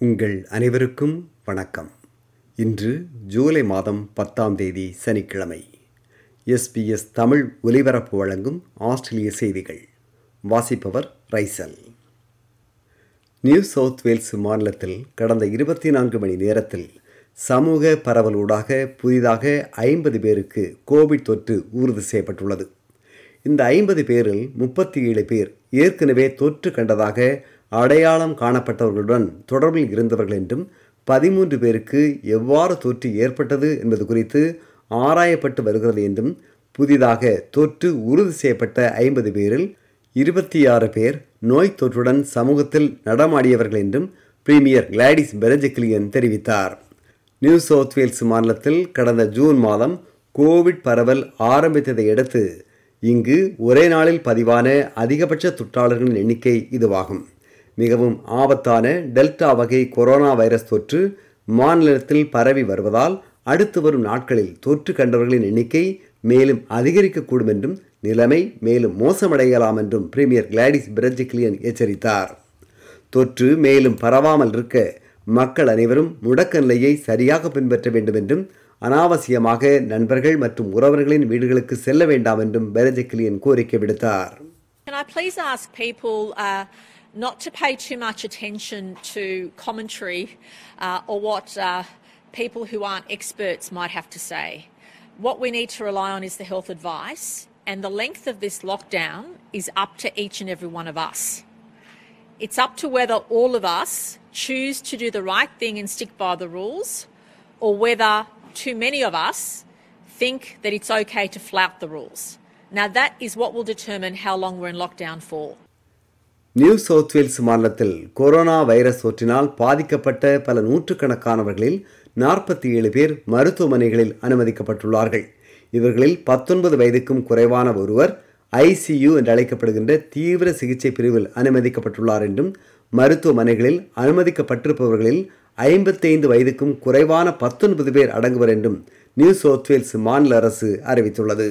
உங்கள் அனைவருக்கும் வணக்கம் இன்று ஜூலை மாதம் பத்தாம் தேதி சனிக்கிழமை எஸ்பிஎஸ் தமிழ் ஒலிபரப்பு வழங்கும் ஆஸ்திரேலிய செய்திகள் வாசிப்பவர் ரைசல் நியூ சவுத் வேல்ஸ் மாநிலத்தில் கடந்த இருபத்தி நான்கு மணி நேரத்தில் சமூக பரவலூடாக புதிதாக ஐம்பது பேருக்கு கோவிட் தொற்று உறுதி செய்யப்பட்டுள்ளது இந்த ஐம்பது பேரில் முப்பத்தி ஏழு பேர் ஏற்கனவே தொற்று கண்டதாக அடையாளம் காணப்பட்டவர்களுடன் தொடர்பில் இருந்தவர்கள் என்றும் பதிமூன்று பேருக்கு எவ்வாறு தொற்று ஏற்பட்டது என்பது குறித்து ஆராயப்பட்டு வருகிறது என்றும் புதிதாக தொற்று உறுதி செய்யப்பட்ட ஐம்பது பேரில் இருபத்தி ஆறு பேர் நோய் தொற்றுடன் சமூகத்தில் நடமாடியவர்கள் என்றும் பிரீமியர் கிளாடிஸ் பெரஜிக்லியன் தெரிவித்தார் நியூ சவுத் வேல்ஸ் மாநிலத்தில் கடந்த ஜூன் மாதம் கோவிட் பரவல் ஆரம்பித்ததை அடுத்து இங்கு ஒரே நாளில் பதிவான அதிகபட்ச தொற்றாளர்களின் எண்ணிக்கை இதுவாகும் மிகவும் ஆபத்தான டெல்டா வகை கொரோனா வைரஸ் தொற்று மாநிலத்தில் பரவி வருவதால் அடுத்து வரும் நாட்களில் தொற்று கண்டவர்களின் எண்ணிக்கை மேலும் அதிகரிக்கக்கூடும் என்றும் நிலைமை மேலும் மோசமடையலாம் என்றும் பிரீமியர் கிளாடிஸ் பிரஜிக்லியன் எச்சரித்தார் தொற்று மேலும் பரவாமல் இருக்க மக்கள் அனைவரும் முடக்க நிலையை சரியாக பின்பற்ற வேண்டும் என்றும் அனாவசியமாக நண்பர்கள் மற்றும் உறவர்களின் வீடுகளுக்கு செல்ல வேண்டாம் என்றும் பெரஜிக்லியன் கோரிக்கை விடுத்தார் Can I please ask people uh, not to pay too much attention to commentary uh, or what uh, people who aren't experts might have to say? What we need to rely on is the health advice, and the length of this lockdown is up to each and every one of us. It's up to whether all of us choose to do the right thing and stick by the rules, or whether too many of us think that it's okay to flout the rules. Now, that is what will determine how long we're in lockdown for. New South Wales மாநிலத்தில் corona virus தொற்றினால் பாதிக்கப்பட்ட பல நூற்றுக்கணக்கானவர்களில் நாற்பத்தி ஏழு பேர் மருத்துவமனைகளில் அனுமதிக்கப்பட்டுள்ளார்கள் இவர்களில் பத்தொன்பது வயதுக்கும் குறைவான ஒருவர் ஐசியு என்று அழைக்கப்படுகின்ற தீவிர சிகிச்சை பிரிவில் அனுமதிக்கப்பட்டுள்ளார் என்றும் மருத்துவமனைகளில் அனுமதிக்கப்பட்டிருப்பவர்களில் ஐம்பத்தைந்து வயதுக்கும் குறைவான பத்தொன்பது பேர் அடங்குவர் என்றும் நியூ சவுத் வேல்ஸ் மாநில அரசு அறிவித்துள்ளது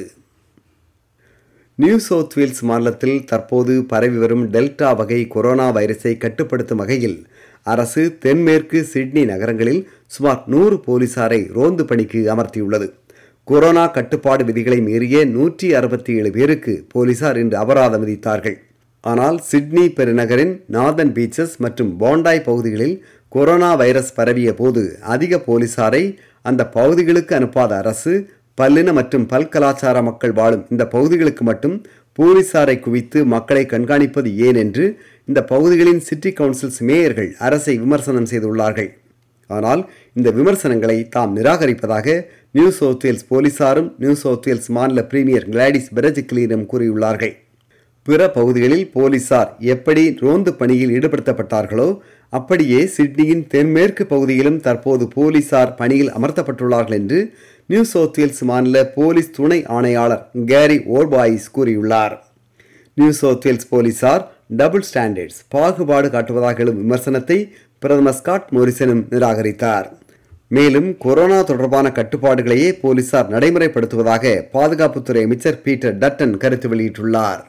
நியூ சவுத் வேல்ஸ் மாநிலத்தில் தற்போது பரவி வரும் டெல்டா வகை கொரோனா வைரஸை கட்டுப்படுத்தும் வகையில் அரசு தென்மேற்கு சிட்னி நகரங்களில் சுமார் நூறு போலீசாரை ரோந்து பணிக்கு அமர்த்தியுள்ளது கொரோனா கட்டுப்பாடு விதிகளை மீறிய நூற்றி அறுபத்தி ஏழு பேருக்கு போலீசார் இன்று அபராதம் விதித்தார்கள் ஆனால் சிட்னி பெருநகரின் நார்தன் பீச்சஸ் மற்றும் போண்டாய் பகுதிகளில் கொரோனா வைரஸ் பரவிய போது அதிக போலீசாரை அந்த பகுதிகளுக்கு அனுப்பாத அரசு பல்லின மற்றும் பல்கலாச்சார மக்கள் வாழும் இந்த பகுதிகளுக்கு மட்டும் போலீசாரை குவித்து மக்களை கண்காணிப்பது ஏன் என்று இந்த பகுதிகளின் சிட்டி கவுன்சில்ஸ் மேயர்கள் அரசை விமர்சனம் செய்துள்ளார்கள் ஆனால் இந்த விமர்சனங்களை தாம் நிராகரிப்பதாக நியூ சவுத் வேல்ஸ் போலீசாரும் நியூ சவுத் வேல்ஸ் மாநில பிரீமியர் கிளாடிஸ் பெரஜிக்லியிடம் கூறியுள்ளார்கள் பிற பகுதிகளில் போலீசார் எப்படி ரோந்து பணியில் ஈடுபடுத்தப்பட்டார்களோ அப்படியே சிட்னியின் தென்மேற்கு பகுதியிலும் தற்போது போலீசார் பணியில் அமர்த்தப்பட்டுள்ளார்கள் என்று நியூ சவுத் வேல்ஸ் மாநில போலீஸ் துணை ஆணையாளர் கேரி ஓர்பாயிஸ் கூறியுள்ளார் நியூ சவுத் வேல்ஸ் போலீசார் டபுள் ஸ்டாண்டர்ட்ஸ் பாகுபாடு காட்டுவதாக எழும் விமர்சனத்தை பிரதமர் ஸ்காட் மோரிசனும் நிராகரித்தார் மேலும் கொரோனா தொடர்பான கட்டுப்பாடுகளையே போலீசார் நடைமுறைப்படுத்துவதாக பாதுகாப்புத்துறை அமைச்சர் பீட்டர் டட்டன் கருத்து வெளியிட்டுள்ளார்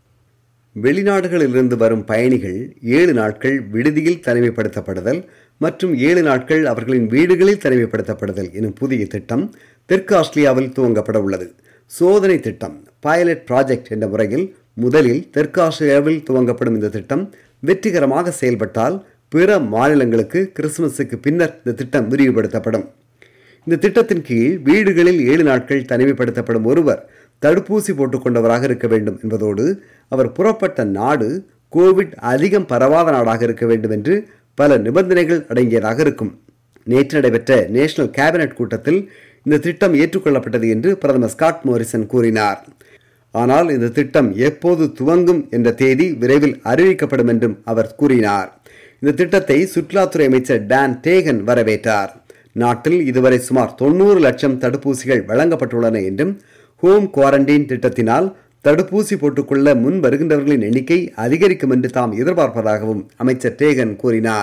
வெளிநாடுகளிலிருந்து வரும் பயணிகள் ஏழு நாட்கள் விடுதியில் தனிமைப்படுத்தப்படுதல் மற்றும் ஏழு நாட்கள் அவர்களின் வீடுகளில் தனிமைப்படுத்தப்படுதல் எனும் புதிய திட்டம் தெற்கு ஆஸ்திரேலியாவில் துவங்கப்பட உள்ளது சோதனை திட்டம் பைலட் ப்ராஜெக்ட் என்ற முறையில் முதலில் தெற்கு ஆஸ்திரேலியாவில் துவங்கப்படும் இந்த திட்டம் வெற்றிகரமாக செயல்பட்டால் பிற மாநிலங்களுக்கு கிறிஸ்துமஸுக்கு பின்னர் இந்த திட்டம் விரிவுபடுத்தப்படும் இந்த திட்டத்தின் கீழ் வீடுகளில் ஏழு நாட்கள் தனிமைப்படுத்தப்படும் ஒருவர் தடுப்பூசி போட்டுக்கொண்டவராக இருக்க வேண்டும் என்பதோடு அவர் புறப்பட்ட நாடு கோவிட் அதிகம் பரவாத நாடாக இருக்க வேண்டும் என்று பல நிபந்தனைகள் அடங்கியதாக இருக்கும் நேற்று நடைபெற்ற நேஷனல் கேபினட் கூட்டத்தில் இந்த திட்டம் ஏற்றுக்கொள்ளப்பட்டது என்று பிரதமர் ஸ்காட் மோரிசன் கூறினார் ஆனால் இந்த திட்டம் எப்போது துவங்கும் என்ற தேதி விரைவில் அறிவிக்கப்படும் என்றும் அவர் கூறினார் இந்த திட்டத்தை சுற்றுலாத்துறை அமைச்சர் டான் டேகன் வரவேற்றார் நாட்டில் இதுவரை சுமார் தொண்ணூறு லட்சம் தடுப்பூசிகள் வழங்கப்பட்டுள்ளன என்றும் ஹோம் குவாரண்டைன் திட்டத்தினால் தடுப்பூசி போட்டுக்கொள்ள முன் வருகின்றவர்களின் எண்ணிக்கை அதிகரிக்கும் என்று தாம் எதிர்பார்ப்பதாகவும் அமைச்சர் டேகன் கூறினார்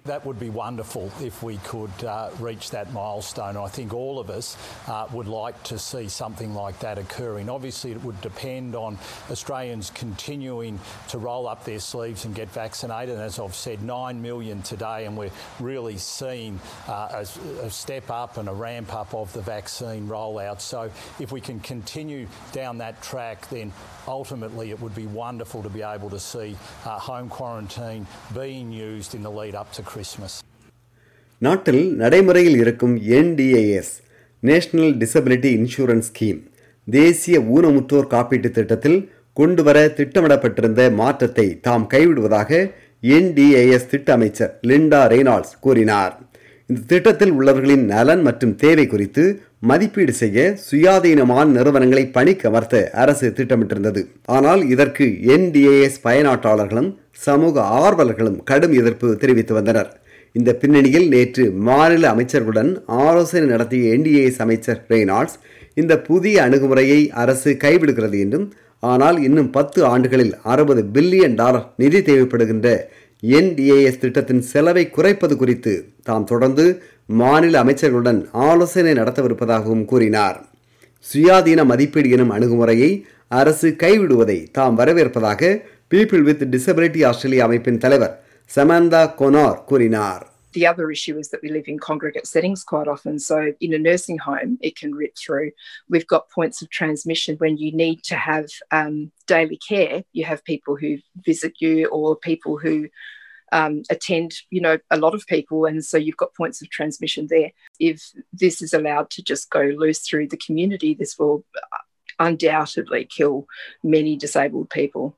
That would be wonderful if we could uh, reach that milestone. I think all of us uh, would like to see something like that occurring. Obviously, it would depend on Australians continuing to roll up their sleeves and get vaccinated. And as I've said, 9 million today, and we're really seeing uh, a, a step up and a ramp up of the vaccine rollout. So, if we can continue down that track, then ultimately it would be wonderful to be able to see uh, home quarantine being used in the lead up to Christmas. நாட்டில் நடைமுறையில் இருக்கும் NDIS national disability insurance scheme தேசிய ஊனமுற்றோர் காப்பீட்டு திட்டத்தில் கொண்டுவர திட்டமிடப்பட்டிருந்த மாற்றத்தை தாம் கைவிடுவதாக என்டிஏஎஸ் திட்ட அமைச்சர் லிண்டா ரெய்னால்ட்ஸ் கூறினார் இந்த திட்டத்தில் உள்ளவர்களின் நலன் மற்றும் தேவை குறித்து மதிப்பீடு செய்ய சுயாதீனமான நிறுவனங்களை பணிக்கு அமர்த்த அரசு திட்டமிட்டிருந்தது ஆனால் இதற்கு என்டிஏஎஸ் பயனாட்டாளர்களும் சமூக ஆர்வலர்களும் கடும் எதிர்ப்பு தெரிவித்து வந்தனர் இந்த பின்னணியில் நேற்று மாநில அமைச்சர்களுடன் ஆலோசனை நடத்திய என்டிஏஎஸ் அமைச்சர் ரெய்னால்ட்ஸ் இந்த புதிய அணுகுமுறையை அரசு கைவிடுகிறது என்றும் ஆனால் இன்னும் பத்து ஆண்டுகளில் அறுபது பில்லியன் டாலர் நிதி தேவைப்படுகின்ற என்டிஏஎஸ் திட்டத்தின் செலவை குறைப்பது குறித்து தாம் தொடர்ந்து மாநில அமைச்சர்களுடன் ஆலோசனை நடத்தவிருப்பதாகவும் கூறினார் சுயாதீன மதிப்பீடு எனும் அணுகுமுறையை அரசு கைவிடுவதை தாம் வரவேற்பதாக பீப்பிள் வித் டிசபிலிட்டி ஆஸ்திரேலியா அமைப்பின் தலைவர் சமந்தா கொனார் கூறினார் The other issue is that we live in congregate settings quite often. So, in a nursing home, it can rip through. We've got points of transmission when you need to have um, daily care. You have people who visit you or people who um, attend, you know, a lot of people. And so you've got points of transmission there. If this is allowed to just go loose through the community, this will undoubtedly kill many disabled people.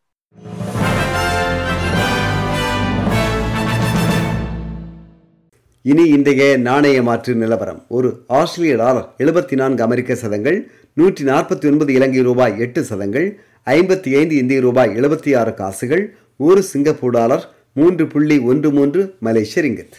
இனி இன்றைய நாணய மாற்று நிலவரம் ஒரு ஆஸ்திரேலிய dollar எழுபத்தி நான்கு அமெரிக்க சதங்கள் நூற்றி நாற்பத்தி ஒன்பது இலங்கை ரூபாய் எட்டு சதங்கள் ஐம்பத்தி ஐந்து இந்திய ரூபாய் எழுபத்தி ஆறு காசுகள் ஒரு சிங்கப்பூர் டாலர் மூன்று புள்ளி ஒன்று மூன்று மலேசிய ரிங்கத்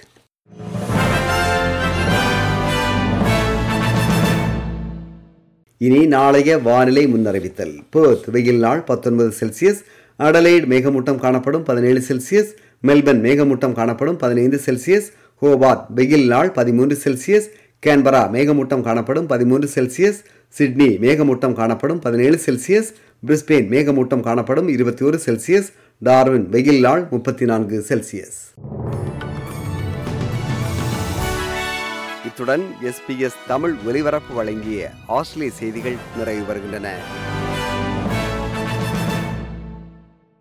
இனி நாளைய வானிலை முன்னறிவித்தல் பேர்த் வெயில் நாள் பத்தொன்பது செல்சியஸ் அடலைட் மேகமூட்டம் காணப்படும் பதினேழு செல்சியஸ் மெல்பர்ன் மேகமூட்டம் காணப்படும் பதினைந்து செல்சியஸ் ஹோபார்ட் வெயில் நாள் பதிமூன்று செல்சியஸ் கேன்பரா மேகமூட்டம் காணப்படும் பதிமூன்று செல்சியஸ் சிட்னி மேகமூட்டம் காணப்படும் பதினேழு செல்சியஸ் பிரிஸ்பெயின் மேகமூட்டம் காணப்படும் இருபத்தி ஒரு செல்சியஸ் டார்வின் வெயில் நாள் முப்பத்தி நான்கு செல்சியஸ் இத்துடன் எஸ்பிஎஸ் தமிழ் ஒலிபரப்பு வழங்கிய ஆஸ்திரேலிய செய்திகள் நிறைவு வருகின்றன